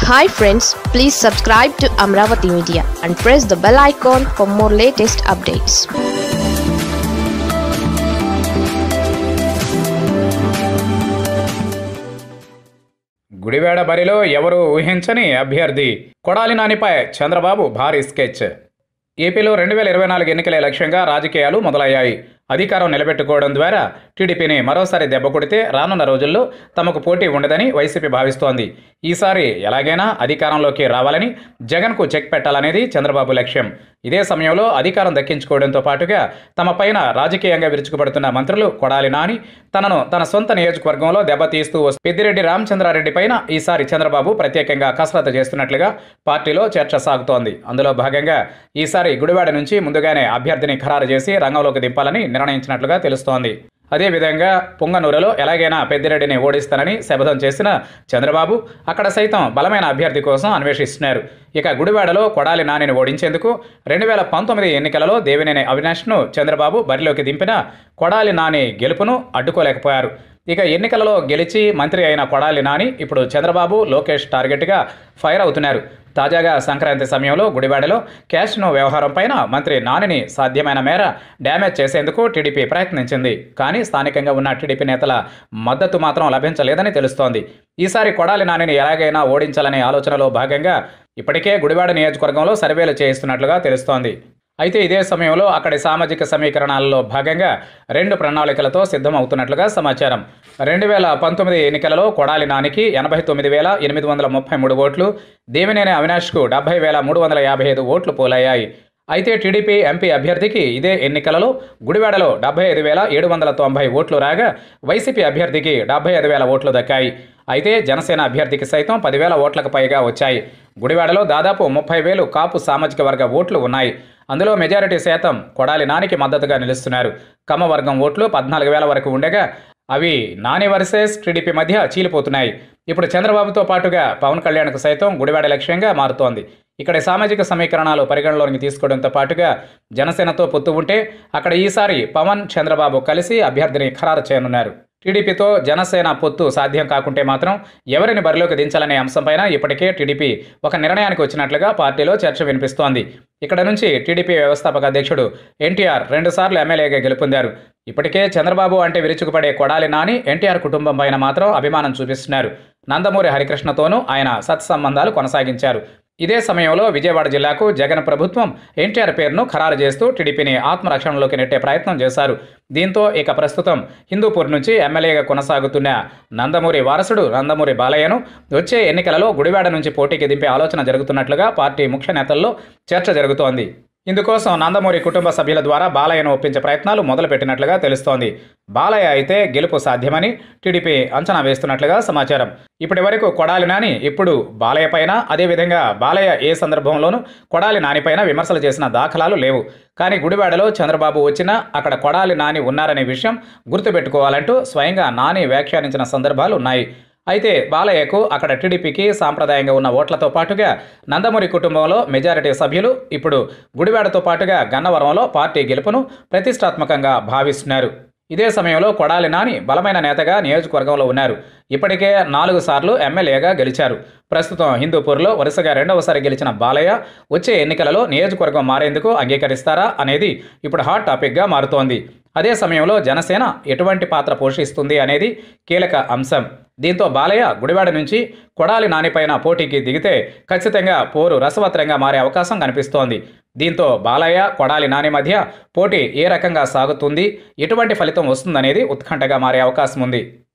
hi friends please subscribe to Amaravati media and press the bell icon for more latest updates Gudivada బరిలో ఎవరు ఊహించని అభ్యర్థి కొడాలి నానిపై చంద్రబాబు భారీ స్కెచ్ ఏపీలో రెండు వేల ఇరవై నాలుగు ఎన్నికలే లక్ష్యంగా రాజకీయాలు మొదలయ్యాయి అధికారం నిలబెట్టుకోవడం ద్వారా టీడీపీని మరోసారి దెబ్బ కొడితే రానున్న రోజుల్లో తమకు పోటీ ఉండదని వైసీపీ భావిస్తోంది ఈసారి ఎలాగైనా అధికారంలోకి రావాలని జగన్కు చెక్ పెట్టాలనేది చంద్రబాబు లక్ష్యం ఇదే సమయంలో అధికారం దక్కించుకోవడంతో పాటుగా తమ పైన రాజకీయంగా విరుచుకుపడుతున్న మంత్రులు కొడాలి నాని తనను తన సొంత నియోజకవర్గంలో దెబ్బతీస్తూ వస్తు- పెద్దిరెడ్డి రామచంద్రారెడ్డి పైన ఈసారి చంద్రబాబు ప్రత్యేకంగా కసరత్తు చేస్తున్నట్లుగా పార్టీలో చర్చ సాగుతోంది అందులో భాగంగా ఈసారి గుడివాడ నుంచి ముందుగానే అభ్యర్థిని ఖరారు చేసి రంగంలోకి దింపాలని నిర్ణయించినట్లుగా తెలుస్తోంది అదేవిధంగా పుంగనూరులో ఎలాగైనా పెద్దిరెడ్డిని ఓడిస్తానని శపథం చేసిన చంద్రబాబు అక్కడ సైతం బలమైన అభ్యర్థి కోసం అన్వేషిస్తున్నారు ఇక గుడివాడలో కొడాలి నానిని ఓడించేందుకు రెండు వేల పంతొమ్మిది ఎన్నికలలో దేవినేని అవినాష్ను చంద్రబాబు బరిలోకి దింపిన కొడాలి నాని గెలుపును అడ్డుకోలేకపోయారు ఇక ఎన్నికలలో గెలిచి మంత్రి అయిన కొడాలి నాని ఇప్పుడు చంద్రబాబు లోకేష్ టార్గెట్గా ఫైర్ అవుతున్నారు తాజాగా సంక్రాంతి సమయంలో గుడివాడలో క్యాష్ను వ్యవహారం పైన మంత్రి నానిని సాధ్యమైన మేర డ్యామేజ్ చేసేందుకు టీడీపీ ప్రయత్నించింది కానీ స్థానికంగా ఉన్న టీడీపీ నేతల మద్దతు మాత్రం లభించలేదని తెలుస్తోంది ఈసారి కొడాలి నానిని ఎలాగైనా ఓడించాలనే ఆలోచనలో భాగంగా ఇప్పటికే గుడివాడ నియోజకవర్గంలో సర్వేలు చేయిస్తున్నట్లుగా తెలుస్తోంది అయితే ఇదే సమయంలో అక్కడి సామాజిక సమీకరణాలలో భాగంగా రెండు ప్రణాళికలతో సిద్ధమవుతున్నట్లుగా సమాచారం రెండు వేల పంతొమ్మిది ఎన్నికలలో కొడాలి నానికి ఎనభై తొమ్మిది వేల ఎనిమిది వందల ముప్పై మూడు ఓట్లు దేవినేని అవినాష్కు డెబ్బై వేల మూడు వందల యాభై ఐదు ఓట్లు పోలయ్యాయి అయితే టీడీపీ ఎంపీ అభ్యర్థికి ఇదే ఎన్నికలలో గుడివాడలో డెబ్బై ఐదు వేల ఏడు వందల తొంభై ఓట్లు రాగా వైసీపీ అభ్యర్థికి డెబ్బై ఐదు వేల ఓట్లు దక్కాయి అయితే జనసేన అభ్యర్థికి సైతం పదివేల ఓట్లకు పైగా వచ్చాయి గుడివాడలో దాదాపు ముప్పై వేలు కాపు సామాజిక వర్గ ఓట్లు ఉన్నాయి అందులో మెజారిటీ శాతం కొడాలి నానికి మద్దతుగా నిలుస్తున్నారు కమ్మ వర్గం ఓట్లు పద్నాలుగు వేల వరకు ఉండగా అవి నాని వర్సెస్ టీడీపీ మధ్య చీలిపోతున్నాయి ఇప్పుడు చంద్రబాబుతో పాటుగా పవన్ కళ్యాణ్కు సైతం గుడివాడ లక్ష్యంగా మారుతోంది ఇక్కడ సామాజిక సమీకరణాలు పరిగణలోనికి తీసుకోవడంతో పాటుగా జనసేనతో పొత్తు ఉంటే అక్కడ ఈసారి పవన్ చంద్రబాబు కలిసి అభ్యర్థిని ఖరారు చేయనున్నారు టీడీపీతో జనసేన పొత్తు సాధ్యం కాకుంటే మాత్రం ఎవరిని బరిలోకి దించాలనే అంశంపైన ఇప్పటికే టీడీపీ ఒక నిర్ణయానికి వచ్చినట్లుగా పార్టీలో చర్చ వినిపిస్తోంది ఇక్కడ నుంచి టీడీపీ వ్యవస్థాపక అధ్యక్షుడు ఎన్టీఆర్ రెండుసార్లు ఎమ్మెల్యేగా గెలుపొందారు ఇప్పటికే చంద్రబాబు అంటే విరుచుకుపడే కొడాలి నాని ఎన్టీఆర్ కుటుంబం పైన మాత్రం అభిమానం చూపిస్తున్నారు నందమూరి హరికృష్ణతోనూ ఆయన సత్సంబంధాలు కొనసాగించారు ఇదే సమయంలో విజయవాడ జిల్లాకు జగన్ ప్రభుత్వం ఎన్టీఆర్ పేరును ఖరారు చేస్తూ టీడీపీని ఆత్మరక్షణలోకి నెట్టే ప్రయత్నం చేశారు దీంతో ఇక ప్రస్తుతం హిందూపూర్ నుంచి ఎమ్మెల్యేగా కొనసాగుతున్న నందమూరి వారసుడు నందమూరి బాలయ్యను వచ్చే ఎన్నికలలో గుడివాడ నుంచి పోటీకి దింపే ఆలోచన జరుగుతున్నట్లుగా పార్టీ ముఖ్య నేతల్లో చర్చ జరుగుతోంది ఇందుకోసం నందమూరి కుటుంబ సభ్యుల ద్వారా బాలయ్యను ఒప్పించే ప్రయత్నాలు మొదలుపెట్టినట్లుగా తెలుస్తోంది బాలయ్య అయితే గెలుపు సాధ్యమని టీడీపీ అంచనా వేస్తున్నట్లుగా సమాచారం ఇప్పటి వరకు కొడాలి నాని ఇప్పుడు బాలయ్య పైన అదేవిధంగా బాలయ్య ఏ సందర్భంలోనూ కొడాలి నానిపైన విమర్శలు చేసిన దాఖలాలు లేవు కానీ గుడివాడలో చంద్రబాబు వచ్చినా అక్కడ కొడాలి నాని ఉన్నారనే విషయం గుర్తుపెట్టుకోవాలంటూ స్వయంగా నాని వ్యాఖ్యానించిన సందర్భాలు ఉన్నాయి అయితే బాలయ్యకు అక్కడ టీడీపీకి సాంప్రదాయంగా ఉన్న ఓట్లతో పాటుగా నందమూరి కుటుంబంలో మెజారిటీ సభ్యులు ఇప్పుడు గుడివాడతో పాటుగా గన్నవరంలో పార్టీ గెలుపును ప్రతిష్టాత్మకంగా భావిస్తున్నారు ఇదే సమయంలో కొడాలి నాని బలమైన నేతగా నియోజకవర్గంలో ఉన్నారు ఇప్పటికే నాలుగు సార్లు ఎమ్మెల్యేగా గెలిచారు ప్రస్తుతం హిందూపూర్లో వరుసగా రెండవసారి గెలిచిన బాలయ్య వచ్చే ఎన్నికలలో నియోజకవర్గం మారేందుకు అంగీకరిస్తారా అనేది ఇప్పుడు హాట్ టాపిక్గా మారుతోంది అదే సమయంలో జనసేన ఎటువంటి పాత్ర పోషిస్తుంది అనేది కీలక అంశం దీంతో బాలయ్య గుడివాడ నుంచి కొడాలి నానిపైన పోటీకి దిగితే ఖచ్చితంగా పోరు రసవత్రంగా మారే అవకాశం కనిపిస్తోంది దీంతో బాలయ్య కొడాలి నాని మధ్య పోటీ ఏ రకంగా సాగుతుంది ఎటువంటి ఫలితం వస్తుందనేది ఉత్కంఠగా మారే అవకాశం ఉంది